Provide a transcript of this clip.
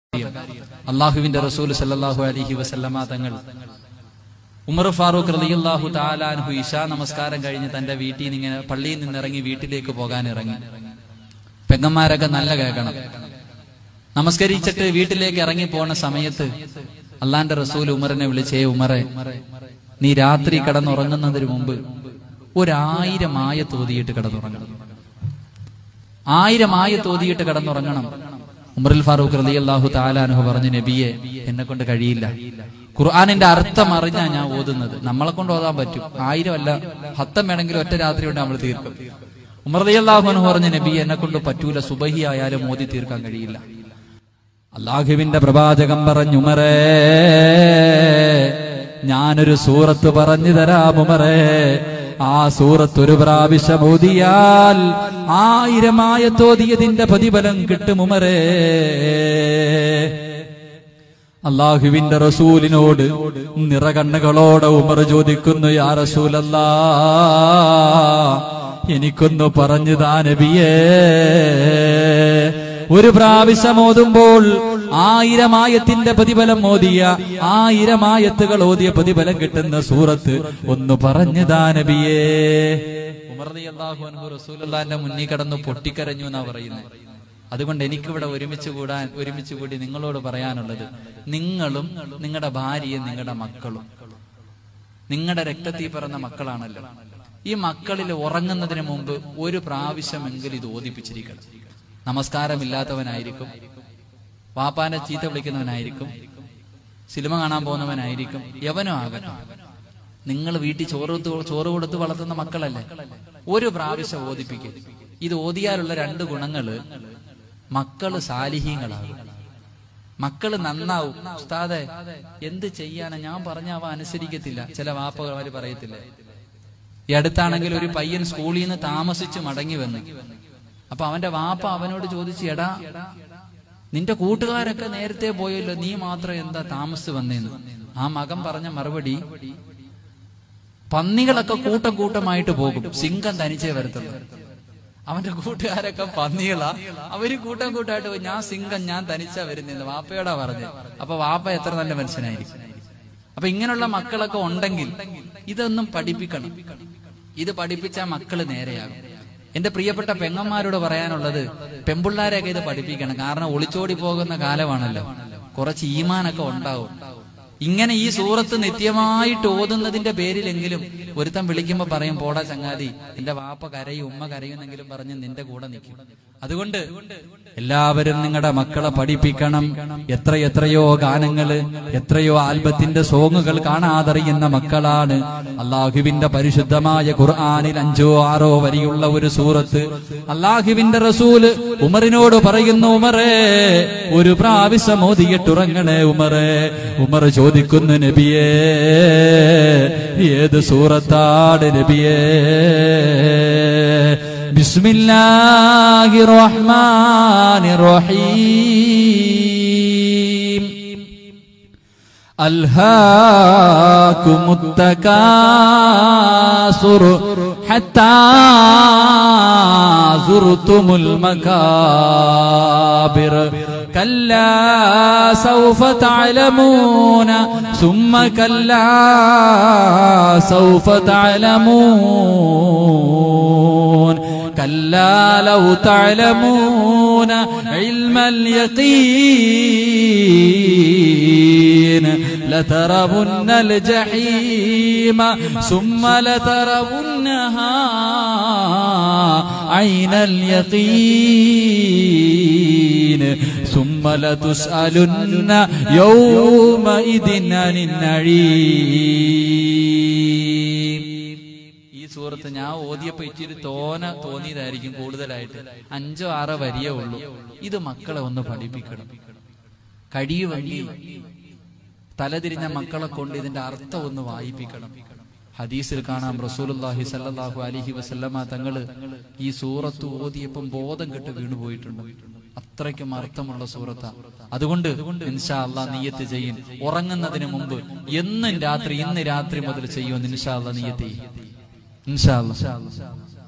അള്ളാഹുവിന്റെ റസൂൽ സല്ലല്ലാഹു അലൈഹി വസല്ലമ തങ്ങൾ ഉമർ ഫാറൂഖ് റളിയല്ലാഹു താലാൻഹു ഇശാ നമസ്കാരം കഴിഞ്ഞ് തന്റെ വീട്ടിൽ നിന്ന് ഇങ്ങനെ പള്ളിയിൽ നിന്ന് ഇറങ്ങി വീട്ടിലേക്ക് പോകാൻ ഇറങ്ങി പെങ്ങന്മാരൊക്കെ നല്ല കേൾക്കണം നമസ്കരിച്ചിട്ട് വീട്ടിലേക്ക് ഇറങ്ങി പോണ സമയത്ത് അള്ളാന്റെ റസൂൽ ഉമറിനെ വിളിച്ചേ ഉമറെ നീ രാത്രി കിടന്നുറങ്ങുന്നതിന് മുമ്പ് ഒരായിരം ആയ തോതിയിട്ട് കിടന്നുറങ്ങണം ആയിരം ആയ തോതിയിട്ട് കിടന്നുറങ്ങണം ഉമറുൽ ഫാറൂഖ് റലി അള്ളാഹു താലാനുഹു പറഞ്ഞു നബിയെ എന്നെ കൊണ്ട് കഴിയില്ല ഖുർആാനിന്റെ അർത്ഥം അറിഞ്ഞാ ഞാൻ ഓതുന്നത് നമ്മളെ കൊണ്ട് ഓതാൻ പറ്റും ആയിരം അല്ല ഹത്തം വേണമെങ്കിൽ ഒറ്റ രാത്രി കൊണ്ട് നമ്മൾ തീർക്കും ഉമർ റലി അള്ളാഹു പറഞ്ഞു നബി എന്നെ കൊണ്ട് പറ്റൂല സുബഹി ആയാലും ഓതി തീർക്കാൻ കഴിയില്ല അള്ളാഹുവിന്റെ പ്രവാചകം പറഞ്ഞുമറേ ഞാനൊരു സൂറത്ത് പറഞ്ഞു തരാം ഉമറേ ആ സൂറത്ത് ഒരു പ്രാവശ്യം ഓതിയാൽ ആയിരമായ തോതിയതിന്റെ പ്രതിഫലം കിട്ടും ഉമറേ അള്ളാഹുവിന്റെ റസൂലിനോട് നിറകണ്ണുകളോടെ ഉമർ ചോദിക്കുന്നു യാ റസൂലല്ലാ എനിക്കൊന്നു പറഞ്ഞു താ നബിയേ ഒരു പ്രാവശ്യം ഓതുമ്പോൾ ആയിരമായത്തിന്റെ പ്രതിഫലം ഓതിയ ആയിരമായത്തുകൾ ഓതിയ പ്രതിഫലം കിട്ടുന്ന സൂറത്ത് ഒന്ന് പറഞ്ഞു താ നബിയേ ഉമർ റളിയല്ലാഹു അൻഹു റസൂലുള്ളാഹിന്റെ മുന്നിൽ കടന്ന് പൊട്ടിക്കരഞ്ഞു എന്നാ പറയുന്നത് അതുകൊണ്ട് എനിക്കിവിടെ ഒരുമിച്ച് കൂടാൻ ഒരുമിച്ച് കൂടി നിങ്ങളോട് പറയാനുള്ളത് നിങ്ങളും നിങ്ങളുടെ ഭാര്യയും നിങ്ങളുടെ മക്കളും നിങ്ങളുടെ രക്തത്തിൽ പിറന്ന മക്കളാണല്ലോ ഈ മക്കളിൽ ഉറങ്ങുന്നതിന് മുമ്പ് ഒരു പ്രാവശ്യമെങ്കിലും ഇത് ഓദിപ്പിച്ചിരിക്കണം നമസ്കാരമില്ലാത്തവനായിരിക്കും വാപ്പാനെ ചീത്ത വിളിക്കുന്നവനായിരിക്കും സിനിമ കാണാൻ പോകുന്നവനായിരിക്കും യവനും ആകട്ടെ നിങ്ങൾ വീട്ടിൽ ചോറ് കൊടുത്ത് ചോറ് കൊടുത്ത് വളർത്തുന്ന മക്കളല്ലേ ഒരു പ്രാവശ്യം ഓദിപ്പിക്കും ഇത് ഓതിയാലുള്ള രണ്ട് ഗുണങ്ങള് മക്കള് സാലിഹീങ്ങളാകും മക്കള് നന്നാവും ഉസ്താദെ എന്ത് ചെയ്യാനാ ഞാൻ പറഞ്ഞ അവ അനുസരിക്കത്തില്ല ചില വാപ്പകന്മാര് പറയത്തില്ലേ ഈ അടുത്താണെങ്കിൽ ഒരു പയ്യൻ സ്കൂളിൽ നിന്ന് താമസിച്ച് മടങ്ങി വന്നു അപ്പൊ അവന്റെ വാപ്പ അവനോട് ചോദിച്ചു എടാ നിന്റെ കൂട്ടുകാരൊക്കെ നേരത്തെ പോയല്ലോ നീ മാത്രം എന്താ താമസിച്ച് വന്നേന്ന് ആ മകൻ പറഞ്ഞ മറുപടി പന്നികളൊക്കെ കൂട്ടം കൂട്ടമായിട്ട് പോകും സിംഹം തനിച്ചേ വരത്തുള്ളൂ അവന്റെ കൂട്ടുകാരൊക്കെ പന്നികളാ അവര് കൂട്ടം കൂട്ടമായിട്ട് പോയി ഞാൻ സിംഹം ഞാൻ തനിച്ചാ വരുന്നത് വാപ്പയോടാ പറഞ്ഞത് അപ്പൊ വാപ്പ എത്ര നല്ല മനുഷ്യനായിരിക്കും അപ്പൊ ഇങ്ങനെയുള്ള മക്കളൊക്കെ ഉണ്ടെങ്കിൽ ഇതൊന്നും പഠിപ്പിക്കണം ഇത് പഠിപ്പിച്ചാൽ മക്കള് നേരെയാകും എന്റെ പ്രിയപ്പെട്ട പെങ്ങന്മാരോട് പറയാനുള്ളത് പെമ്പിള്ളാരെയൊക്കെ ഇത് പഠിപ്പിക്കണം കാരണം ഒളിച്ചോടി പോകുന്ന കാലമാണല്ലോ കുറച്ച് ഈമാനൊക്കെ ഉണ്ടാവും ഇങ്ങനെ ഈ സൂറത്ത് നിത്യമായിട്ട് ഓതുന്നതിന്റെ പേരിലെങ്കിലും ഒരുത്തൻ വിളിക്കുമ്പോ പറയും പോടാ ചങ്ങാതി എന്റെ വാപ്പ കരയും ഉമ്മ കരയുന്നെങ്കിലും പറഞ്ഞ് നിന്റെ കൂടെ നിൽക്കും അതുകൊണ്ട് എല്ലാവരും നിങ്ങളുടെ മക്കളെ പഠിപ്പിക്കണം എത്ര എത്രയോ ഗാനങ്ങള് എത്രയോ ആൽബത്തിന്റെ സോങ്ങുകൾ കാണാതറിയുന്ന മക്കളാണ് അള്ളാഹുവിന്റെ പരിശുദ്ധമായ ഖുർആാനിൽ അഞ്ചോ ആറോ വരിയുള്ള ഒരു സൂറത്ത് അള്ളാഹുവിന്റെ റസൂല് ഉമറിനോട് പറയുന്നു ഉമറേ ഒരു പ്രാവശ്യം ഓതിയിട്ടുറങ്ങണേ ഉമറേ ഉമർ ചോദിക്കുന്നു നബിയേ ഏത് സൂറത്താണ് നബിയേ ബിസ്മില്ലാഹിർ റഹ്മാനിർ റഹീം ألهاكم التكاثر حتى زرتم المكابر كلا سوف تعلمون ثم كلا سوف تعلمون كلا لو تعلمون علم اليقين لترون الجحيم ثم لترونها عين اليقين ثم لتسألن يومئذ عن النعيم ഈ സൂറത്ത് ഞാൻ ഓതിയപ്പോ ഇച്ചിരി തോന തോന്നിയതായിരിക്കും കൂടുതലായിട്ട് അഞ്ചോ ആറോ വരിയേ ഉള്ളൂ ഇത് മക്കളെ ഒന്ന് പഠിപ്പിക്കണം കഴിയുമെങ്കിൽ തലതിരിഞ്ഞ മക്കളെ കൊണ്ട് ഇതിന്റെ അർത്ഥം ഒന്ന് വായിപ്പിക്കണം ഹദീസിൽ കാണാം റസൂലുള്ളാഹി സല്ലല്ലാഹു അലൈഹി വസല്ലമ തങ്ങള് ഈ സൂറത്ത് ഓതിയപ്പം ബോധം കെട്ട് വീണുപോയിട്ടുണ്ട് അത്രയ്ക്കും അർത്ഥമുള്ള സൂറത്ത അതുകൊണ്ട് ഇൻഷാ അള്ളാ നീയത്ത് ചെയ്യും ഉറങ്ങുന്നതിന് മുമ്പ് എന്നും രാത്രി ഇന്ന് രാത്രി മുതൽ ചെയ്യുമെന്ന് ഇൻഷാ അള്ളാ നീയത്ത് ചെയ്യും ഇൻഷാ അള്ളാ